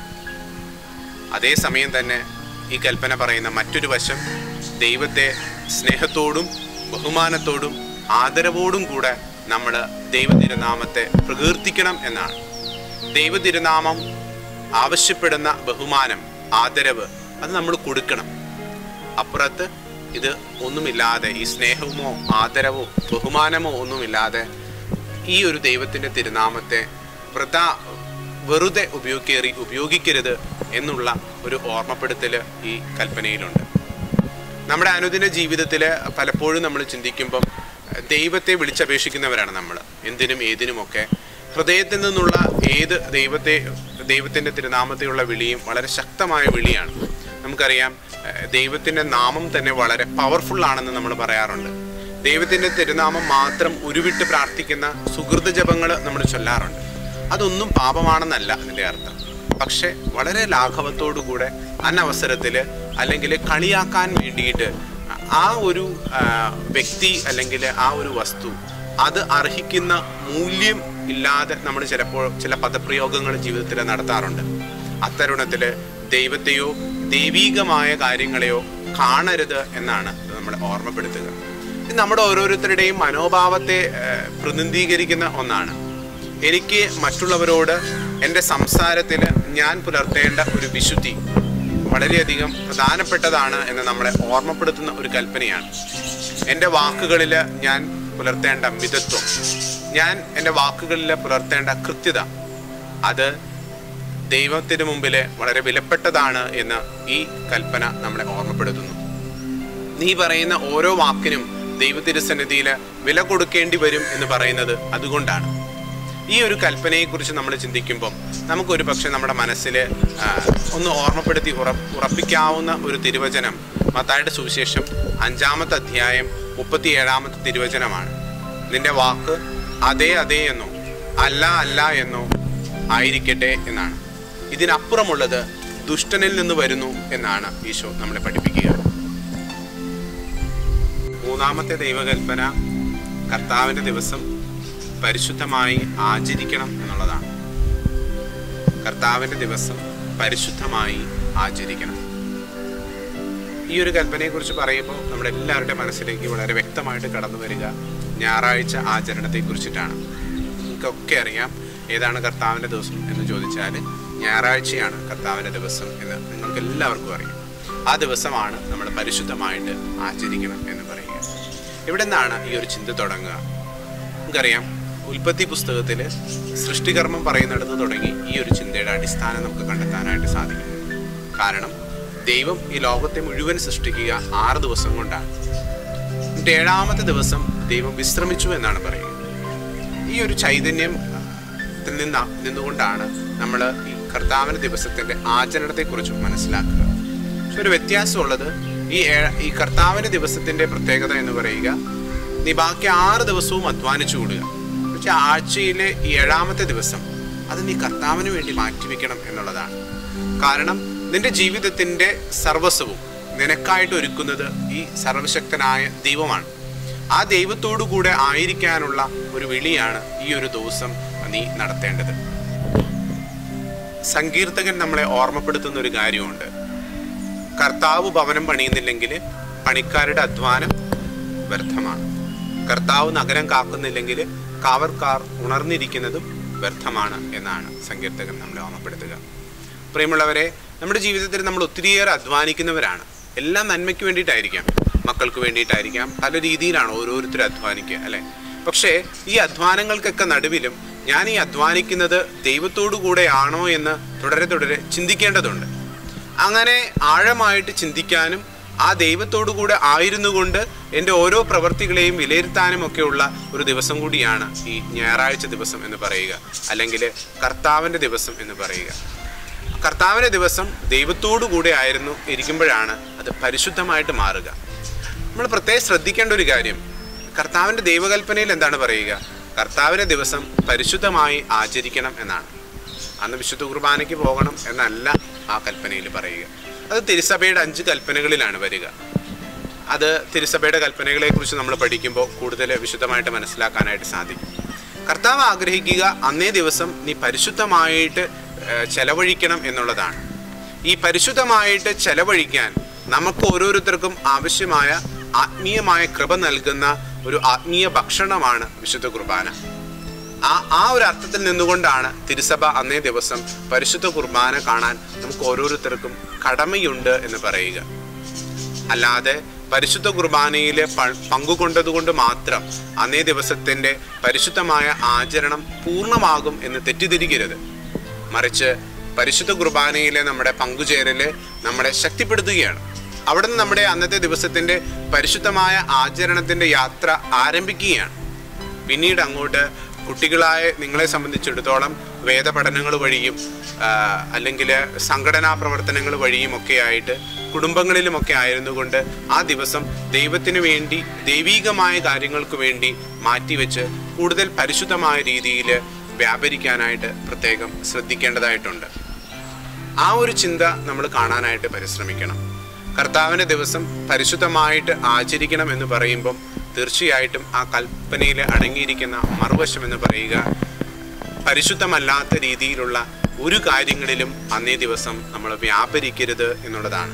അതേസമയം തന്നെ ഈ കൽപ്പന പറയുന്ന മറ്റൊരു വശം ദൈവത്തെ സ്നേഹത്തോടും ബഹുമാനത്തോടും ആദരവോടും കൂടെ നമ്മൾ ദൈവതിരുനാമത്തെ പ്രകീർത്തിക്കണം എന്നാണ് ദൈവതിരുനാമം ആവശ്യപ്പെടുന്ന ബഹുമാനം ആദരവ് അത് നമ്മൾ കൊടുക്കണം അപ്പുറത്ത് ഇത് ഒന്നുമില്ലാതെ ഈ സ്നേഹമോ ആദരവോ ബഹുമാനമോ ഒന്നുമില്ലാതെ ഈ ഒരു ദൈവത്തിൻ്റെ തിരുനാമത്തെ വൃത വെറുതെ ഉപയോഗിക്കേറി ഉപയോഗിക്കരുത് എന്നുള്ള ഒരു ഓർമ്മപ്പെടുത്തൽ ഈ കൽപ്പനയിലുണ്ട് നമ്മുടെ അനുദിന ജീവിതത്തിൽ പലപ്പോഴും നമ്മൾ ചിന്തിക്കുമ്പം ദൈവത്തെ വിളിച്ചപേക്ഷിക്കുന്നവരാണ് നമ്മൾ എന്തിനും ഏതിനുമൊക്കെ ഹൃദയത്തിൽ നിന്നുള്ള ഏത് ദൈവത്തെ ദൈവത്തിൻ്റെ തിരുനാമത്തെയുള്ള വിളിയും വളരെ ശക്തമായ വിളിയാണ് നമുക്കറിയാം ഏഹ്, ദൈവത്തിൻ്റെ നാമം തന്നെ വളരെ പവർഫുൾ ആണെന്ന് നമ്മൾ പറയാറുണ്ട് ദൈവത്തിൻ്റെ തിരുനാമം മാത്രം ഉരുവിട്ട് പ്രാർത്ഥിക്കുന്ന സുഹൃത ജപങ്ങൾ നമ്മൾ ചൊല്ലാറുണ്ട് അതൊന്നും പാപമാണെന്നല്ല അതിൻ്റെ അർത്ഥം പക്ഷെ വളരെ ലാഘവത്തോടുകൂടെ അനവസരത്തിൽ അല്ലെങ്കിൽ കളിയാക്കാൻ വേണ്ടിയിട്ട് ആ ഒരു ആ, വ്യക്തി അല്ലെങ്കിൽ ആ ഒരു വസ്തു അത് അർഹിക്കുന്ന മൂല്യം ഇല്ലാതെ നമ്മൾ ചിലപ്പോൾ ചില പദപ്രയോഗങ്ങൾ ജീവിതത്തിൽ നടത്താറുണ്ട് അത്തരുണത്തിൽ ദൈവത്തെയോ ദൈവീകമായ കാര്യങ്ങളെയോ കാണരുത് എന്നാണ് ഇത് നമ്മളെ ഓർമ്മപ്പെടുത്തുക ഇത് നമ്മുടെ ഓരോരുത്തരുടെയും മനോഭാവത്തെ ഏഹ്, പ്രതിനിധീകരിക്കുന്ന ഒന്നാണ് എനിക്ക് മറ്റുള്ളവരോട് എൻ്റെ സംസാരത്തിൽ ഞാൻ പുലർത്തേണ്ട ഒരു വിശുദ്ധി വളരെയധികം പ്രധാനപ്പെട്ടതാണ് എന്ന് നമ്മളെ ഓർമ്മപ്പെടുത്തുന്ന ഒരു കൽപ്പനയാണ് എൻ്റെ വാക്കുകളിൽ ഞാൻ പുലർത്തേണ്ട മിതത്വം ഞാൻ എൻ്റെ വാക്കുകളിൽ പുലർത്തേണ്ട കൃത്യത അത് ദൈവത്തിന് മുമ്പിൽ വളരെ വിലപ്പെട്ടതാണ് എന്ന് ഈ കൽപ്പന നമ്മളെ ഓർമ്മപ്പെടുത്തുന്നു നീ പറയുന്ന ഓരോ വാക്കിനും ദൈവത്തിരുസന്നിധിയിൽ വില കൊടുക്കേണ്ടി വരും എന്ന് പറയുന്നത് അതുകൊണ്ടാണ് ഈ ഒരു കൽപ്പനയെക്കുറിച്ച് നമ്മൾ ചിന്തിക്കുമ്പം നമുക്കൊരു പക്ഷെ നമ്മുടെ മനസ്സിൽ ആ, ഒന്ന് ഓർമ്മപ്പെടുത്തി ഉറ ഉറപ്പിക്കാവുന്ന ഒരു തിരുവചനം മത്തായുടെ സുവിശേഷം അഞ്ചാമത്തെ അധ്യായം മുപ്പത്തിയേഴാമത്തെ തിരുവചനമാണ് നിന്റെ വാക്ക് അതെ അതെ എന്നോ അല്ല അല്ല എന്നോ ആയിരിക്കട്ടെ എന്നാണ് ഇതിനപ്പുറമുള്ളത് ദുഷ്ടനിൽ നിന്ന് വരുന്നു എന്നാണ് ഈശോ നമ്മളെ പഠിപ്പിക്കുക മൂന്നാമത്തെ ദൈവകൽപ്പന കർത്താവിൻ്റെ ദിവസം പരിശുദ്ധമായി ആചരിക്കണം എന്നുള്ളതാണ് കർത്താവിൻ്റെ ദിവസം പരിശുദ്ധമായി ആചരിക്കണം ഈ ഒരു കൽപ്പനയെക്കുറിച്ച് പറയുമ്പോൾ നമ്മുടെ എല്ലാവരുടെ മനസ്സിലേക്ക് വളരെ വ്യക്തമായിട്ട് കടന്നു വരിക ഞായറാഴ്ച ആചരണത്തെ കുറിച്ചിട്ടാണ് നമുക്കൊക്കെ അറിയാം ഏതാണ് കർത്താവിൻ്റെ ദിവസം എന്ന് ചോദിച്ചാൽ ഞായറാഴ്ചയാണ് കർത്താവിൻ്റെ ദിവസം എന്ന് നിങ്ങൾക്ക് എല്ലാവർക്കും അറിയാം ആ ദിവസമാണ് നമ്മൾ പരിശുദ്ധമായിട്ട് ആചരിക്കണം എന്ന് പറയുക ഇവിടെ നിന്നാണ് ഈ ഒരു ചിന്ത തുടങ്ങുക നമുക്കറിയാം ഉൽപ്പത്തി പുസ്തകത്തിൽ സൃഷ്ടികർമ്മം പറയുന്നിടത്ത് തുടങ്ങി ഈ ഒരു ചിന്തയുടെ അടിസ്ഥാനം നമുക്ക് കണ്ടെത്താനായിട്ട് സാധിക്കും കാരണം ദൈവം ഈ ലോകത്തെ മുഴുവൻ സൃഷ്ടിക്കുക ആറ് ദിവസം കൊണ്ടാണ് എന്നിട്ട് ഏഴാമത്തെ ദിവസം ദൈവം വിശ്രമിച്ചു എന്നാണ് പറയുക ഈ ഒരു ചൈതന്യം ത്തിൽ നിന്ന നിന്നുകൊണ്ടാണ് നമ്മൾ ഈ കർത്താവിൻ്റെ ദിവസത്തിൻ്റെ ആചരണത്തെക്കുറിച്ച് മനസ്സിലാക്കുക പക്ഷെ ഒരു വ്യത്യാസമുള്ളത് ഈ ഏഴ- ഈ കർത്താവിൻ്റെ ദിവസത്തിൻ്റെ പ്രത്യേകത എന്ന് പറയുക നീ ബാക്കി ആറ് ദിവസവും അധ്വാനിച്ചു കൂടുക പക്ഷെ ആഴ്ചയിലെ ഈ ഏഴാമത്തെ ദിവസം അത് നീ കർത്താവിന് വേണ്ടി മാറ്റിവെക്കണം എന്നുള്ളതാണ് കാരണം നിന്റെ ജീവിതത്തിൻ്റെ സർവസ്വവും നിനക്കായിട്ട് ഒരുക്കുന്നത് ഈ സർവശക്തനായ ദൈവമാണ് ആ ദൈവത്തോടു കൂടെ ആയിരിക്കാനുള്ള ഒരു വിളിയാണ് ഈ ഒരു ദിവസം നീ നടത്തേണ്ടത് സങ്കീർത്തകൻ നമ്മളെ ഓർമ്മപ്പെടുത്തുന്ന ഒരു കാര്യമുണ്ട് കർത്താവ് ഭവനം പണിയുന്നില്ലെങ്കിൽ പണിക്കാരുടെ അധ്വാനം വ്യർത്ഥമാണ് കർത്താവ് നഗരം കാക്കുന്നില്ലെങ്കിൽ കാവർക്കാർ ഉണർന്നിരിക്കുന്നതും വ്യർത്ഥമാണ് എന്നാണ് സങ്കീർത്തകൻ നമ്മളെ ഓർമ്മപ്പെടുത്തുക പ്രിയമുള്ളവരെ നമ്മുടെ ജീവിതത്തിൽ നമ്മൾ ഒത്തിരിയേറെ അധ്വാനിക്കുന്നവരാണ് എല്ലാം നന്മയ്ക്ക് വേണ്ടിയിട്ടായിരിക്കാം മക്കൾക്ക് വേണ്ടിയിട്ടായിരിക്കാം പല രീതിയിലാണ് ഓരോരുത്തരും അധ്വാനിക്കുക അല്ലെ പക്ഷേ ഈ അധ്വാനങ്ങൾക്കൊക്കെ നടുവിലും ഞാൻ ഈ അധ്വാനിക്കുന്നത് ദൈവത്തോടു കൂടെയാണോ എന്ന് തുടരെ തുടരെ ചിന്തിക്കേണ്ടതുണ്ട് അങ്ങനെ ആഴമായിട്ട് ചിന്തിക്കാനും ആ ദൈവത്തോടു കൂടെ ആയിരുന്നു കൊണ്ട് എൻ്റെ ഓരോ പ്രവർത്തികളെയും വിലയിരുത്താനും ഒക്കെയുള്ള ഒരു ദിവസം കൂടിയാണ് ഈ ഞായറാഴ്ച ദിവസം എന്ന് പറയുക അല്ലെങ്കിൽ കർത്താവിൻ്റെ ദിവസം എന്ന് പറയുക കർത്താവിൻ്റെ ദിവസം ദൈവത്തോടു കൂടെ ആയിരുന്നു ഇരിക്കുമ്പോഴാണ് അത് പരിശുദ്ധമായിട്ട് മാറുക നമ്മൾ പ്രത്യേകം ശ്രദ്ധിക്കേണ്ട ഒരു കാര്യം കർത്താവിൻ്റെ ദൈവകൽപ്പനയിൽ എന്താണ് പറയുക കർത്താവിൻ്റെ ദിവസം പരിശുദ്ധമായി ആചരിക്കണം എന്നാണ് അന്ന് വിശുദ്ധ കുർബാനയ്ക്ക് പോകണം എന്നല്ല ആ കൽപ്പനയിൽ പറയുക അത് തിരുസഭയുടെ അഞ്ച് കൽപ്പനകളിലാണ് വരിക അത് തിരുസഭയുടെ കൽപ്പനകളെ കുറിച്ച് നമ്മൾ പഠിക്കുമ്പോൾ കൂടുതൽ വിശുദ്ധമായിട്ട് മനസ്സിലാക്കാനായിട്ട് സാധിക്കും കർത്താവ് ആഗ്രഹിക്കുക അന്നേ ദിവസം നീ പരിശുദ്ധമായിട്ട് ഏഹ്, ചെലവഴിക്കണം എന്നുള്ളതാണ് ഈ പരിശുദ്ധമായിട്ട് ചെലവഴിക്കാൻ നമുക്ക് ഓരോരുത്തർക്കും ആവശ്യമായ ആത്മീയമായ കൃപ നൽകുന്ന ഒരു ആത്മീയ ഭക്ഷണമാണ് വിശുദ്ധ കുർബാന ആ ആ ഒരു അർത്ഥത്തിൽ നിന്നുകൊണ്ടാണ് തിരുസഭ അന്നേ ദിവസം പരിശുദ്ധ കുർബാന കാണാൻ നമുക്ക് ഓരോരുത്തർക്കും കടമയുണ്ട് എന്ന് പറയുക അല്ലാതെ പരിശുദ്ധ കുർബാനയിൽ പങ്കുകൊണ്ടതുകൊണ്ട് മാത്രം അന്നേ ദിവസത്തിന്റെ പരിശുദ്ധമായ ആചരണം പൂർണ്ണമാകും എന്ന് തെറ്റിദ്ധരിക്കരുത് മറിച്ച് പരിശുദ്ധ കുർബാനയിലെ നമ്മുടെ പങ്കുചേരല് നമ്മളെ ശക്തിപ്പെടുത്തുകയാണ് അവിടുന്ന് നമ്മുടെ അന്നത്തെ ദിവസത്തിന്റെ പരിശുദ്ധമായ ആചരണത്തിന്റെ യാത്ര ആരംഭിക്കുകയാണ് പിന്നീട് അങ്ങോട്ട് കുട്ടികളായ നിങ്ങളെ സംബന്ധിച്ചിടത്തോളം വേദപഠനങ്ങൾ വഴിയും അല്ലെങ്കിൽ സംഘടനാ പ്രവർത്തനങ്ങൾ വഴിയും ഒക്കെ ആയിട്ട് കുടുംബങ്ങളിലുമൊക്കെ ആയിരുന്നുകൊണ്ട് ആ ദിവസം ദൈവത്തിന് വേണ്ടി ദൈവീകമായ കാര്യങ്ങൾക്ക് വേണ്ടി മാറ്റിവെച്ച് കൂടുതൽ പരിശുദ്ധമായ രീതിയിൽ വ്യാപരിക്കാനായിട്ട് പ്രത്യേകം ശ്രദ്ധിക്കേണ്ടതായിട്ടുണ്ട് ആ ഒരു ചിന്ത നമ്മൾ കാണാനായിട്ട് പരിശ്രമിക്കണം കർത്താവിൻ്റെ ദിവസം പരിശുദ്ധമായിട്ട് ആചരിക്കണം എന്ന് പറയുമ്പം തീർച്ചയായിട്ടും ആ കൽപ്പനയിൽ അടങ്ങിയിരിക്കുന്ന മറുവശം എന്ന് പറയുക പരിശുദ്ധമല്ലാത്ത രീതിയിലുള്ള ഒരു കാര്യങ്ങളിലും അന്നേ ദിവസം നമ്മൾ വ്യാപരിക്കരുത് എന്നുള്ളതാണ്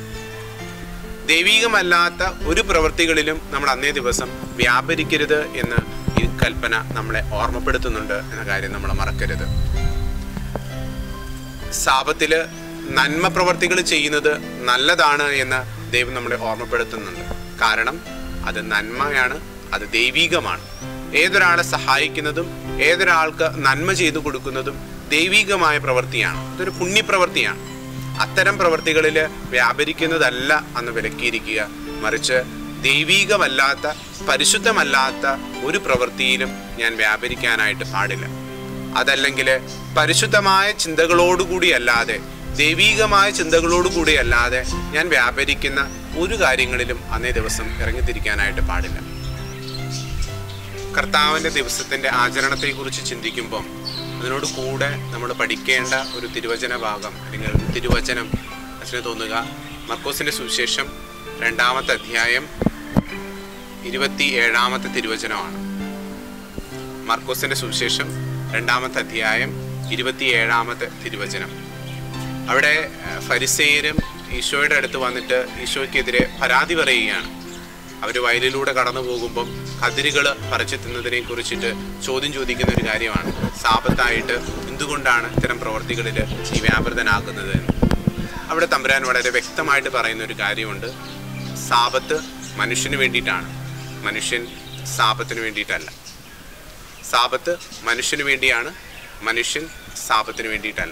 ദൈവീകമല്ലാത്ത ഒരു പ്രവൃത്തികളിലും നമ്മൾ അന്നേ ദിവസം വ്യാപരിക്കരുത് എന്ന് ഈ കൽപ്പന നമ്മളെ ഓർമ്മപ്പെടുത്തുന്നുണ്ട് എന്ന കാര്യം നമ്മൾ മറക്കരുത് സാപത്തില് നന്മ പ്രവർത്തികൾ ചെയ്യുന്നത് നല്ലതാണ് എന്ന് ദൈവം നമ്മളെ ഓർമ്മപ്പെടുത്തുന്നുണ്ട് കാരണം അത് നന്മയാണ് അത് ദൈവീകമാണ് ഏതൊരാളെ സഹായിക്കുന്നതും ഏതൊരാൾക്ക് നന്മ ചെയ്തു കൊടുക്കുന്നതും ദൈവീകമായ പ്രവൃത്തിയാണ് ഇതൊരു പുണ്യപ്രവൃത്തിയാണ് അത്തരം പ്രവൃത്തികളിൽ വ്യാപരിക്കുന്നതല്ല അന്ന് വിലക്കിയിരിക്കുക മറിച്ച് ദൈവീകമല്ലാത്ത പരിശുദ്ധമല്ലാത്ത ഒരു പ്രവൃത്തിയിലും ഞാൻ വ്യാപരിക്കാനായിട്ട് പാടില്ല അതല്ലെങ്കിൽ പരിശുദ്ധമായ ചിന്തകളോടുകൂടി അല്ലാതെ ദൈവീകമായ ചിന്തകളോടുകൂടി അല്ലാതെ ഞാൻ വ്യാപരിക്കുന്ന ഒരു കാര്യങ്ങളിലും അന്നേ ദിവസം ഇറങ്ങിത്തിരിക്കാനായിട്ട് പാടില്ല കർത്താവിൻ്റെ ദിവസത്തിൻ്റെ ആചരണത്തെക്കുറിച്ച് ചിന്തിക്കുമ്പം അതിനോട് കൂടെ നമ്മൾ പഠിക്കേണ്ട ഒരു തിരുവചന ഭാഗം അല്ലെങ്കിൽ ഒരു തിരുവചനം അച്ഛന് തോന്നുക മർക്കോസിൻ്റെ സുവിശേഷം രണ്ടാമത്തെ അധ്യായം ഇരുപത്തി ഏഴാമത്തെ തിരുവചനമാണ് മർക്കോസിൻ്റെ സുവിശേഷം രണ്ടാമത്തെ അധ്യായം ഇരുപത്തി ഏഴാമത്തെ തിരുവചനം അവിടെ ഏഹ്, ഫരിസേയരും ഈശോയുടെ അടുത്ത് വന്നിട്ട് ഈശോയ്ക്കെതിരെ പരാതി പറയുകയാണ് അവർ വയലിലൂടെ കടന്നു പോകുമ്പം കതിരുകൾ പറിച്ചു തിന്നതിനെ കുറിച്ചിട്ട് ചോദ്യം ചോദിക്കുന്ന ഒരു കാര്യമാണ് സാപത്തായിട്ട് എന്തുകൊണ്ടാണ് ഇത്തരം പ്രവർത്തികളിൽ ഈ വ്യാപൃതനാകുന്നത് എന്ന് അവിടെ തമ്പുരാൻ വളരെ വ്യക്തമായിട്ട് പറയുന്ന ഒരു കാര്യമുണ്ട് സാപത്ത് മനുഷ്യന് വേണ്ടിയിട്ടാണ് മനുഷ്യൻ സാപത്തിന് വേണ്ടിയിട്ടല്ല സാപത്ത് മനുഷ്യന് വേണ്ടിയാണ് മനുഷ്യൻ സാപത്തിന് വേണ്ടിയിട്ടല്ല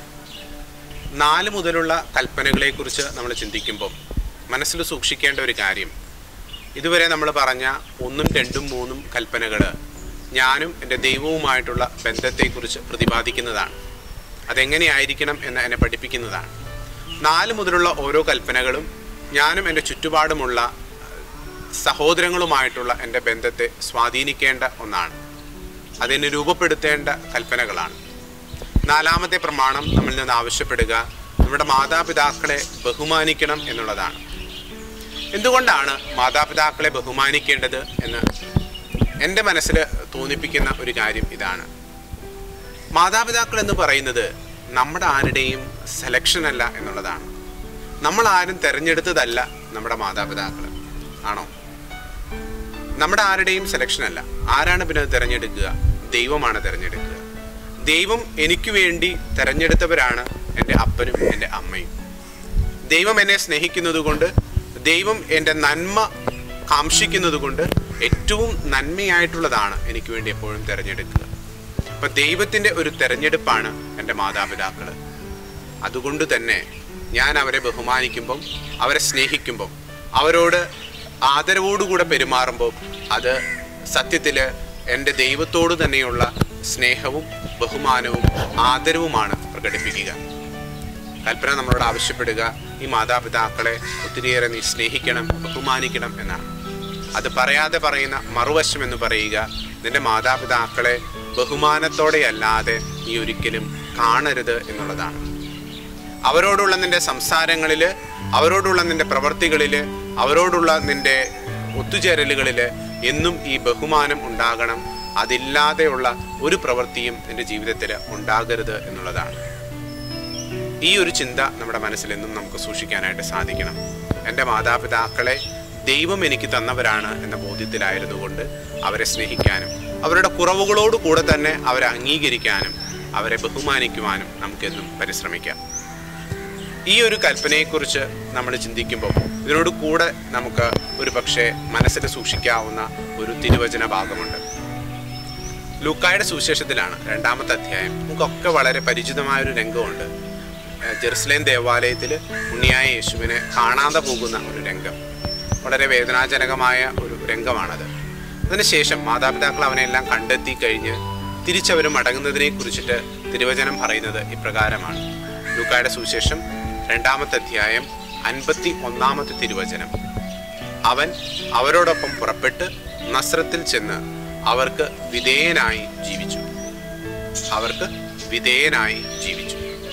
നാല് മുതലുള്ള കൽപ്പനകളെക്കുറിച്ച് നമ്മൾ ചിന്തിക്കുമ്പോൾ മനസ്സിൽ സൂക്ഷിക്കേണ്ട ഒരു കാര്യം ഇതുവരെ നമ്മൾ പറഞ്ഞ ഒന്നും രണ്ടും മൂന്നും കൽപ്പനകൾ ഞാനും എൻ്റെ ദൈവവുമായിട്ടുള്ള ബന്ധത്തെക്കുറിച്ച് പ്രതിപാദിക്കുന്നതാണ് അതെങ്ങനെയായിരിക്കണം എന്ന് എന്നെ പഠിപ്പിക്കുന്നതാണ് നാല് മുതലുള്ള ഓരോ കൽപ്പനകളും ഞാനും എൻ്റെ ചുറ്റുപാടുമുള്ള സഹോദരങ്ങളുമായിട്ടുള്ള എൻ്റെ ബന്ധത്തെ സ്വാധീനിക്കേണ്ട ഒന്നാണ് അതിനെ രൂപപ്പെടുത്തേണ്ട കൽപ്പനകളാണ് നാലാമത്തെ പ്രമാണം നമ്മളിൽ നിന്ന് ആവശ്യപ്പെടുക നമ്മുടെ മാതാപിതാക്കളെ ബഹുമാനിക്കണം എന്നുള്ളതാണ് എന്തുകൊണ്ടാണ് മാതാപിതാക്കളെ ബഹുമാനിക്കേണ്ടത് എന്ന് എൻ്റെ മനസ്സിൽ തോന്നിപ്പിക്കുന്ന ഒരു കാര്യം ഇതാണ് മാതാപിതാക്കൾ എന്ന് പറയുന്നത് നമ്മുടെ ആരുടെയും സെലക്ഷൻ അല്ല എന്നുള്ളതാണ് നമ്മൾ ആരും തിരഞ്ഞെടുത്തതല്ല നമ്മുടെ മാതാപിതാക്കൾ ആണോ നമ്മുടെ ആരുടെയും സെലക്ഷൻ അല്ല ആരാണ് പിന്നെ അത് തിരഞ്ഞെടുക്കുക ദൈവമാണ് തിരഞ്ഞെടുക്കുക ദൈവം എനിക്ക് വേണ്ടി തിരഞ്ഞെടുത്തവരാണ് എൻ്റെ അപ്പനും എൻ്റെ അമ്മയും ദൈവം എന്നെ സ്നേഹിക്കുന്നത് കൊണ്ട് ദൈവം എൻ്റെ നന്മ കാംക്ഷിക്കുന്നത് കൊണ്ട് ഏറ്റവും നന്മയായിട്ടുള്ളതാണ് എനിക്ക് വേണ്ടി എപ്പോഴും തിരഞ്ഞെടുക്കുക അപ്പം ദൈവത്തിൻ്റെ ഒരു തിരഞ്ഞെടുപ്പാണ് എൻ്റെ മാതാപിതാക്കൾ അതുകൊണ്ട് തന്നെ ഞാൻ അവരെ ബഹുമാനിക്കുമ്പം അവരെ സ്നേഹിക്കുമ്പം അവരോട് ആദരവോടുകൂടെ പെരുമാറുമ്പോൾ അത് സത്യത്തിൽ എൻ്റെ ദൈവത്തോട് തന്നെയുള്ള സ്നേഹവും ബഹുമാനവും ആദരവുമാണ് പ്രകടിപ്പിക്കുക കൽപ്പന നമ്മളോട് ആവശ്യപ്പെടുക ഈ മാതാപിതാക്കളെ ഒത്തിരിയേറെ നീ സ്നേഹിക്കണം ബഹുമാനിക്കണം എന്നാണ് അത് പറയാതെ പറയുന്ന മറുവശം എന്ന് പറയുക നിന്റെ മാതാപിതാക്കളെ ബഹുമാനത്തോടെയല്ലാതെ നീ ഒരിക്കലും കാണരുത് എന്നുള്ളതാണ് അവരോടുള്ള നിന്റെ സംസാരങ്ങളിൽ അവരോടുള്ള നിന്റെ പ്രവർത്തികളിൽ അവരോടുള്ള നിന്റെ ഒത്തുചേരലുകളിൽ എന്നും ഈ ബഹുമാനം ഉണ്ടാകണം അതില്ലാതെയുള്ള ഒരു പ്രവൃത്തിയും നിന്റെ ജീവിതത്തിൽ ഉണ്ടാകരുത് എന്നുള്ളതാണ് ഈ ഒരു ചിന്ത നമ്മുടെ മനസ്സിൽ എന്നും നമുക്ക് സൂക്ഷിക്കാനായിട്ട് സാധിക്കണം എൻ്റെ മാതാപിതാക്കളെ ദൈവം എനിക്ക് തന്നവരാണ് എന്ന ബോധ്യത്തിലായിരുന്നുകൊണ്ട് അവരെ സ്നേഹിക്കാനും അവരുടെ കുറവുകളോട് കൂടെ തന്നെ അവരെ അംഗീകരിക്കാനും അവരെ ബഹുമാനിക്കുവാനും നമുക്കെന്നും പരിശ്രമിക്കാം ഈ ഒരു കൽപ്പനയെക്കുറിച്ച് നമ്മൾ ചിന്തിക്കുമ്പോൾ ഇതിനോട് കൂടെ നമുക്ക് ഒരു പക്ഷേ മനസ്സിൽ സൂക്ഷിക്കാവുന്ന ഒരു തിരുവചന ഭാഗമുണ്ട് ലൂക്കായുടെ സുവിശേഷത്തിലാണ് രണ്ടാമത്തെ അധ്യായം നമുക്കൊക്കെ വളരെ പരിചിതമായ ഒരു രംഗമുണ്ട് ഏഹ് ജെറുസലേം ദേവാലയത്തിൽ ഉണ്ണിയായ യേശുവിനെ കാണാതെ പോകുന്ന ഒരു രംഗം വളരെ വേദനാജനകമായ ഒരു രംഗമാണത് അതിനുശേഷം മാതാപിതാക്കൾ അവനെ എല്ലാം കണ്ടെത്തി കഴിഞ്ഞ് തിരിച്ചവർ മടങ്ങുന്നതിനെ കുറിച്ചിട്ട് തിരുവചനം പറയുന്നത് ഇപ്രകാരമാണ് ലൂക്കായുടെ സുവിശേഷം രണ്ടാമത്തെ അധ്യായം അൻപത്തി ഒന്നാമത്തെ തിരുവചനം അവൻ അവരോടൊപ്പം പുറപ്പെട്ട് നസ്രത്തിൽ ചെന്ന് അവർക്ക് വിധേയനായി ജീവിച്ചു അവർക്ക് വിധേയനായി ജീവിച്ചു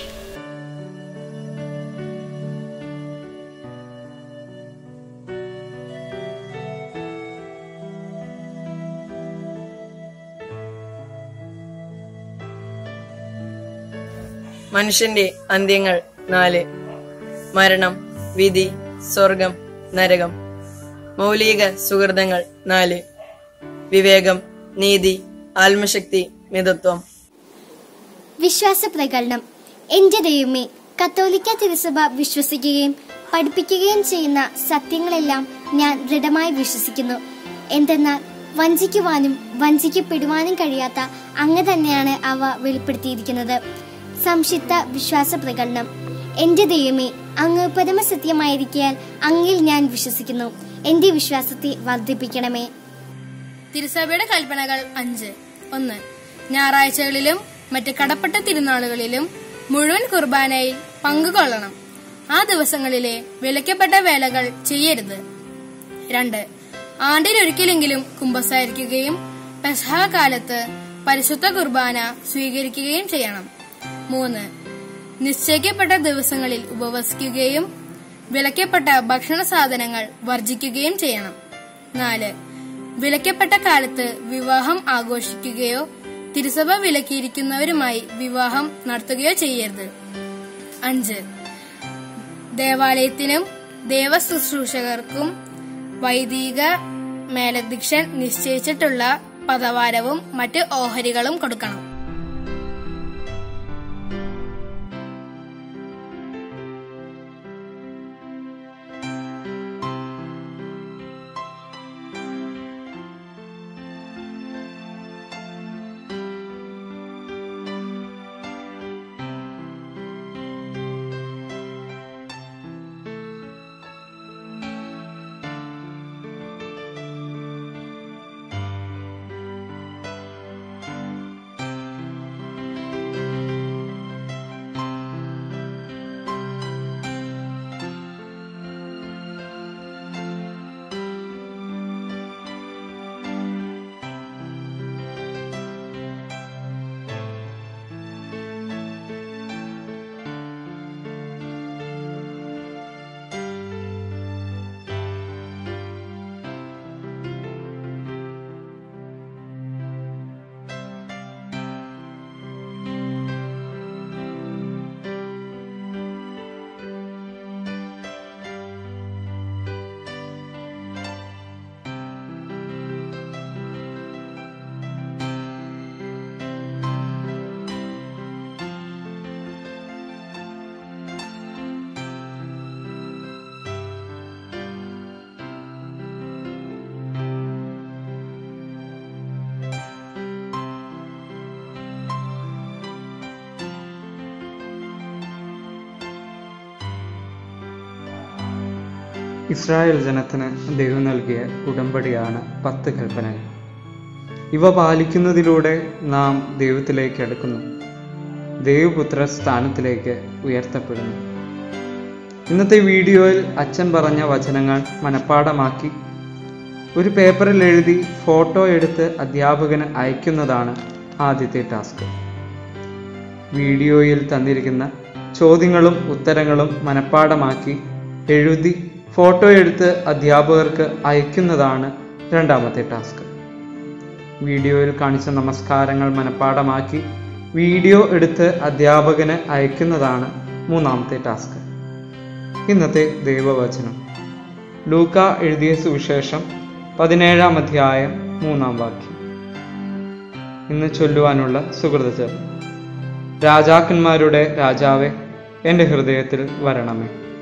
മനുഷ്യന്റെ അന്ത്യങ്ങൾ നാല് മരണം വിധി സ്വർഗം നരകം മൗലിക സുഹൃതങ്ങൾ നാല് വിവേകം നീതി ആത്മശക്തി മിതത്വം വിശ്വാസ പ്രകടനം എന്റെ ദൈവമേ കത്തോലിക്ക തിരുസഭ വിശ്വസിക്കുകയും പഠിപ്പിക്കുകയും ചെയ്യുന്ന സത്യങ്ങളെല്ലാം ഞാൻ ദൃഢമായി വിശ്വസിക്കുന്നു എന്തെന്നാൽ വഞ്ചിക്കുവാനും വഞ്ചിക്കപ്പെടുവാനും കഴിയാത്ത അങ്ങ് തന്നെയാണ് അവ വെളിപ്പെടുത്തിയിരിക്കുന്നത് സംക്ഷിപ്ത വിശ്വാസ പ്രകടനം എന്റെ ദൈവമേ അങ്ങ് പരമസത്യമായിരിക്കാൻ അങ്ങിൽ ഞാൻ വിശ്വസിക്കുന്നു എന്റെ വിശ്വാസത്തെ വർദ്ധിപ്പിക്കണമേ തിരുസഭയുടെ കൽപ്പനകൾ അഞ്ച് ഒന്ന് ഞായറാഴ്ചകളിലും മറ്റ് കടപ്പെട്ട തിരുനാളുകളിലും മുഴുവൻ കുർബാനയിൽ പങ്കുകൊള്ളണം ആ ദിവസങ്ങളിലെ വിലക്കപ്പെട്ട വേലകൾ ചെയ്യരുത് രണ്ട് ആണ്ടിലൊരിക്കലെങ്കിലും കുമ്പസാരിക്കുകയും പെസഹ കാലത്ത് പരിശുദ്ധ കുർബാന സ്വീകരിക്കുകയും ചെയ്യണം മൂന്ന് നിശ്ചയിക്കപ്പെട്ട ദിവസങ്ങളിൽ ഉപവസിക്കുകയും വിലക്കപ്പെട്ട ഭക്ഷണ സാധനങ്ങൾ വർജിക്കുകയും ചെയ്യണം നാല് വിലക്കപ്പെട്ട കാലത്ത് വിവാഹം ആഘോഷിക്കുകയോ തിരുസഭ വിലക്കിയിരിക്കുന്നവരുമായി വിവാഹം നടത്തുകയോ ചെയ്യരുത് അഞ്ച് ദേവാലയത്തിനും ദേവശുശ്രൂഷകർക്കും വൈദിക മേലധ്യക്ഷൻ നിശ്ചയിച്ചിട്ടുള്ള പദവാരവും മറ്റ് ഓഹരികളും കൊടുക്കണം ഇസ്രായേൽ ജനത്തിന് ദൈവം നൽകിയ ഉടമ്പടിയാണ് പത്ത് കൽപ്പനകൾ ഇവ പാലിക്കുന്നതിലൂടെ നാം ദൈവത്തിലേക്ക് അടുക്കുന്നു ദൈവപുത്ര സ്ഥാനത്തിലേക്ക് ഉയർത്തപ്പെടുന്നു ഇന്നത്തെ വീഡിയോയിൽ അച്ഛൻ പറഞ്ഞ വചനങ്ങൾ മനഃപ്പാടമാക്കി ഒരു പേപ്പറിൽ എഴുതി ഫോട്ടോ എടുത്ത് അധ്യാപകന് അയക്കുന്നതാണ് ആദ്യത്തെ ടാസ്ക് വീഡിയോയിൽ തന്നിരിക്കുന്ന ചോദ്യങ്ങളും ഉത്തരങ്ങളും മനഃപ്പാടമാക്കി എഴുതി ഫോട്ടോ എടുത്ത് അധ്യാപകർക്ക് അയക്കുന്നതാണ് രണ്ടാമത്തെ ടാസ്ക് വീഡിയോയിൽ കാണിച്ച നമസ്കാരങ്ങൾ മനഃപ്പാടമാക്കി വീഡിയോ എടുത്ത് അധ്യാപകന് അയക്കുന്നതാണ് മൂന്നാമത്തെ ടാസ്ക് ഇന്നത്തെ ദൈവവചനം ലൂക്ക എഴുതിയ സുവിശേഷം പതിനേഴാം അധ്യായം മൂന്നാം വാക്യം ഇന്ന് ചൊല്ലുവാനുള്ള സുഹൃതചരം രാജാക്കന്മാരുടെ രാജാവെ എൻ്റെ ഹൃദയത്തിൽ വരണമേ